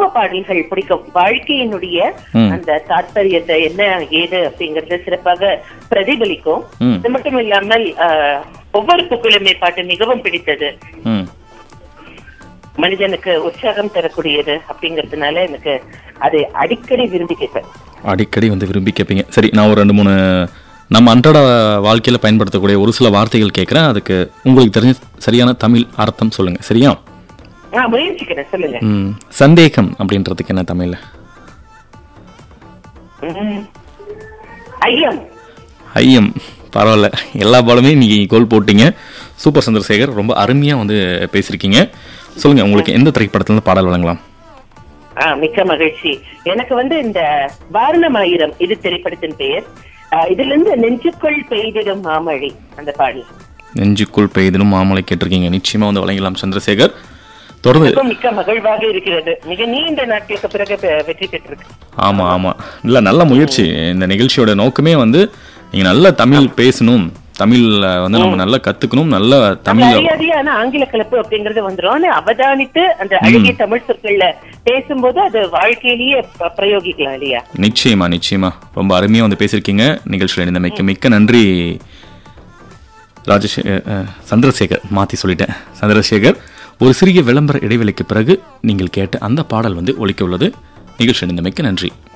தத்துவ பாடல்கள் பிடிக்கும் வாழ்க்கையினுடைய ம். அந்த தாற்பயத்தை என்ன ஏது அப்படிங்கறத சிறப்பாக பிரதிபலிக்கும் ம். இது மட்டும் இல்லாமல் ஆஹ், ஒவ்வொரு புகழுமே பாட்டு மிகவும் பிடித்தது ம் மனிதனுக்கு உற்சாகம் தரக்கூடியது அப்படிங்கறதுனால எனக்கு அதை அடிக்கடி விரும்பி கேட்பேன் அடிக்கடி வந்து விரும்பி கேட்பீங்க சரி நான் ஒரு ரெண்டு மூணு நம்ம அன்றாட வாழ்க்கையில் பயன்படுத்தக்கூடிய ஒரு சில வார்த்தைகள் கேட்குறேன் அதுக்கு உங்களுக்கு தெரிஞ்ச சரியான தமிழ் அர்த்தம் சொல்லுங்கள் சரியா நான் முயற்சிக்கிறேன் சொல்லுங்க ம் சந்தேகம் அப்படின்றதுக்கு என்ன தமிழில் ம். ஐயம் ஐயம் பரவாயில்ல எல்லா பாலுமே நீங்க கோல் போட்டீங்க சூப்பர் சந்திரசேகர் ரொம்ப அருமையாக வந்து பேசியிருக்கீங்க சொல்லுங்கள் உங்களுக்கு எந்த திரைப்படத்துல பாடல் வழங்கலாம் ஆ, மிக்க மகிழ்ச்சி எனக்கு வந்து இந்த வாரணமாயிரம் இது திரைப்படத்தின் பெயர் ஆ, இதுல இருந்து நெஞ்சுக்குள் பெய்திடும் மாமழை அந்த பாடல் நெஞ்சுக்குள் பெய்தினும் மாமலை கேட்டிருக்கீங்க நிச்சயமா வந்து வழங்கலாம் சந்திரசேகர் தொடர்ந்து எனக்கும் மிக்க மகிழ்வாக இருக்கிறது மிக நீண்ட நாட்களுக்கு பிறகு பெ- வெற்றி பெற்றிருக்கு ஆமா ஆமா இல்ல நல்ல முயற்சி இந்த நிகழ்ச்சியோட நோக்கமே வந்து நீங்க நல்ல தமிழ் பேசணும் தமிழ்ல வந்து நம்ம நல்லா கத்துக்கணும் நல்ல நம்ம தமிழ் அறியாதையான ஆங்கில கலப்பு அப்படிங்கறது வந்துரும் ஆனா அவதானித்து அந்த அழகிய தமிழ் சொற்கள்ல பேசும்போது அது வாழ்க்கையிலேயே ப- பிரயோகிக்கலாம் இல்லையா நிச்சயமா நிச்சயமா ரொம்ப அருமையா வந்து பேசியிருக்கீங்க நிகழ்ச்சியில் இருந்த மிக்க நன்றி ராஜசே அஹ், சந்திரசேகர் மாத்தி சொல்லிட்டேன் சந்திரசேகர் ஒரு சிறிய விளம்பர இடைவெளிக்கு பிறகு நீங்கள் கேட்ட அந்த பாடல் வந்து ஒலிக்க உள்ளது நிகழ்ச்சி இருந்த மிக்க நன்றி